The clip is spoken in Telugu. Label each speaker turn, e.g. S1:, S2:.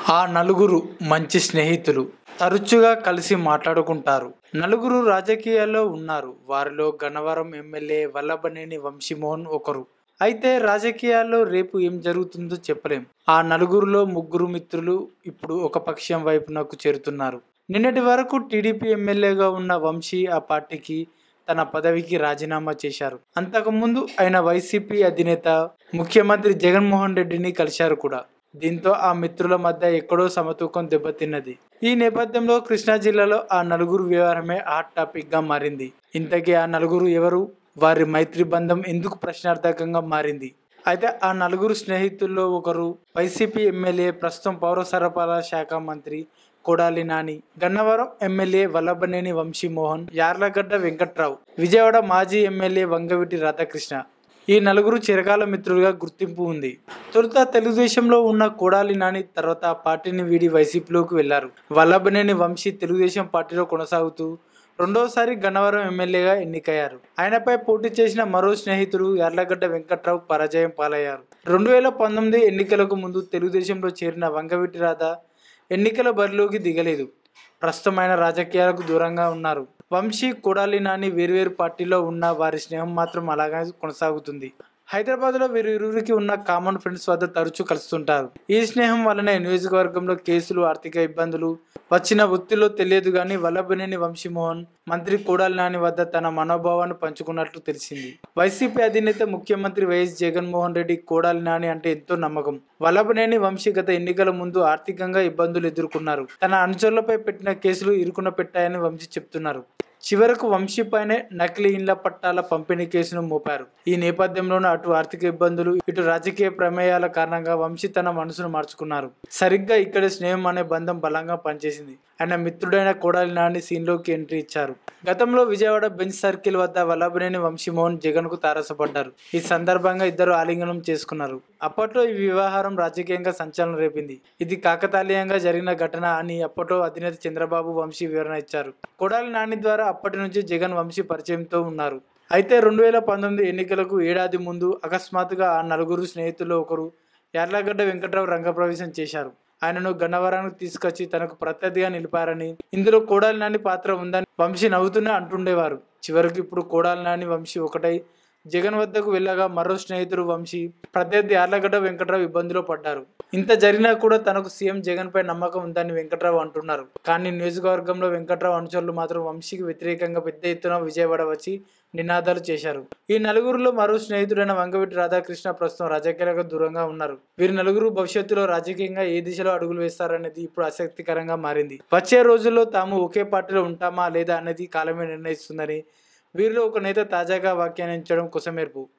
S1: ఆ నలుగురు మంచి స్నేహితులు తరచుగా కలిసి మాట్లాడుకుంటారు నలుగురు రాజకీయాల్లో ఉన్నారు వారిలో గన్నవరం ఎమ్మెల్యే వల్లభనేని వంశీమోహన్ ఒకరు అయితే రాజకీయాల్లో రేపు ఏం జరుగుతుందో చెప్పలేం ఆ నలుగురిలో ముగ్గురు మిత్రులు ఇప్పుడు ఒక పక్షం వైపునకు చేరుతున్నారు నిన్నటి వరకు టీడీపీ ఎమ్మెల్యేగా ఉన్న వంశీ ఆ పార్టీకి తన పదవికి రాజీనామా చేశారు అంతకుముందు ఆయన వైసీపీ అధినేత ముఖ్యమంత్రి జగన్మోహన్ రెడ్డిని కలిశారు కూడా దీంతో ఆ మిత్రుల మధ్య ఎక్కడో సమతూకం దెబ్బతిన్నది ఈ నేపథ్యంలో కృష్ణా జిల్లాలో ఆ నలుగురు వ్యవహారమే హాట్ టాపిక్ గా మారింది ఇంతకీ ఆ నలుగురు ఎవరు వారి మైత్రి బంధం ఎందుకు ప్రశ్నార్థకంగా మారింది అయితే ఆ నలుగురు స్నేహితుల్లో ఒకరు వైసీపీ ఎమ్మెల్యే ప్రస్తుతం పౌర సరఫరాల శాఖ మంత్రి కొడాలి నాని గన్నవరం ఎమ్మెల్యే వల్లభనేని వంశీమోహన్ యార్లగడ్డ వెంకట్రావు విజయవాడ మాజీ ఎమ్మెల్యే వంగవిటి రాధాకృష్ణ ఈ నలుగురు చిరకాల మిత్రులుగా గుర్తింపు ఉంది తొలుత తెలుగుదేశంలో ఉన్న కొడాలి నాని తర్వాత ఆ పార్టీని వీడి వైసీపీలోకి వెళ్లారు వల్లభనేని వంశీ తెలుగుదేశం పార్టీలో కొనసాగుతూ రెండోసారి గన్నవరం ఎమ్మెల్యేగా ఎన్నికయ్యారు ఆయనపై పోటీ చేసిన మరో స్నేహితుడు యార్లగడ్డ వెంకట్రావు పరాజయం పాలయ్యారు రెండు వేల పంతొమ్మిది ఎన్నికలకు ముందు తెలుగుదేశంలో చేరిన వంగవీటి రాధ ఎన్నికల బరిలోకి దిగలేదు ప్రస్తుతం ఆయన రాజకీయాలకు దూరంగా ఉన్నారు వంశీ కొడాలి నాని వేర్వేరు పార్టీలో ఉన్న వారి స్నేహం మాత్రం అలాగే కొనసాగుతుంది హైదరాబాద్లో వీరిరువురికి ఉన్న కామన్ ఫ్రెండ్స్ వద్ద తరచూ కలుస్తుంటారు ఈ స్నేహం వలన నియోజకవర్గంలో కేసులు ఆర్థిక ఇబ్బందులు వచ్చిన ఒత్తిడిలో తెలియదు కానీ వల్లభనేని వంశీమోహన్ మంత్రి కోడాలి నాని వద్ద తన మనోభావాన్ని పంచుకున్నట్లు తెలిసింది వైసీపీ అధినేత ముఖ్యమంత్రి వైఎస్ జగన్మోహన్ రెడ్డి కోడాలి నాని అంటే ఎంతో నమ్మకం వల్లభనేని వంశీ గత ఎన్నికల ముందు ఆర్థికంగా ఇబ్బందులు ఎదుర్కొన్నారు తన అనుచరులపై పెట్టిన కేసులు ఇరుకున పెట్టాయని వంశీ చెప్తున్నారు చివరకు వంశీపైనే నకిలీ ఇండ్ల పట్టాల పంపిణీ కేసును మోపారు ఈ నేపథ్యంలోనే అటు ఆర్థిక ఇబ్బందులు ఇటు రాజకీయ ప్రమేయాల కారణంగా వంశీ తన మనసును మార్చుకున్నారు సరిగ్గా ఇక్కడ స్నేహం అనే బంధం బలంగా పనిచేసింది ఆయన మిత్రుడైన కోడాలి నాని సీన్లోకి ఎంట్రీ ఇచ్చారు గతంలో విజయవాడ బెంచ్ సర్కిల్ వద్ద వల్లభనేని వంశీమోహన్ జగన్ కు తారసపడ్డారు ఈ సందర్భంగా ఇద్దరు ఆలింగనం చేసుకున్నారు అప్పట్లో ఈ వ్యవహారం రాజకీయంగా సంచలనం రేపింది ఇది కాకతాళీయంగా జరిగిన ఘటన అని అప్పట్లో అధినేత చంద్రబాబు వంశీ వివరణ ఇచ్చారు కొడాలి నాని ద్వారా అప్పటి నుంచి జగన్ వంశీ పరిచయంతో ఉన్నారు అయితే రెండు వేల పంతొమ్మిది ఎన్నికలకు ఏడాది ముందు అకస్మాత్తుగా ఆ నలుగురు స్నేహితుల్లో ఒకరు యార్లగడ్డ వెంకట్రావు రంగప్రవేశం చేశారు ఆయనను గన్నవరానికి తీసుకొచ్చి తనకు ప్రత్యర్థిగా నిలిపారని ఇందులో కోడాలి నాని పాత్ర ఉందని వంశీ నవ్వుతూనే అంటుండేవారు చివరికి ఇప్పుడు కోడాలి నాని వంశీ ఒకటై జగన్ వద్దకు వెళ్ళగా మరో స్నేహితుడు వంశీ ప్రత్యర్థి యార్లగడ్డ వెంకట్రావు ఇబ్బందిలో పడ్డారు ఇంత జరిగినా కూడా తనకు సీఎం జగన్ పై నమ్మకం ఉందని వెంకట్రావు అంటున్నారు కానీ నియోజకవర్గంలో వెంకట్రావు అనుచరులు మాత్రం వంశీకి వ్యతిరేకంగా పెద్ద ఎత్తున విజయవాడ వచ్చి నినాదాలు చేశారు ఈ నలుగురిలో మరో స్నేహితుడైన వంగవీటి రాధాకృష్ణ ప్రస్తుతం రాజకీయాలకు దూరంగా ఉన్నారు వీరి నలుగురు భవిష్యత్తులో రాజకీయంగా ఏ దిశలో అడుగులు వేస్తారనేది ఇప్పుడు ఆసక్తికరంగా మారింది వచ్చే రోజుల్లో తాము ఒకే పార్టీలో ఉంటామా లేదా అనేది కాలమే నిర్ణయిస్తుందని వీరిలో ఒక నేత తాజాగా వ్యాఖ్యానించడం కుసమేర్పు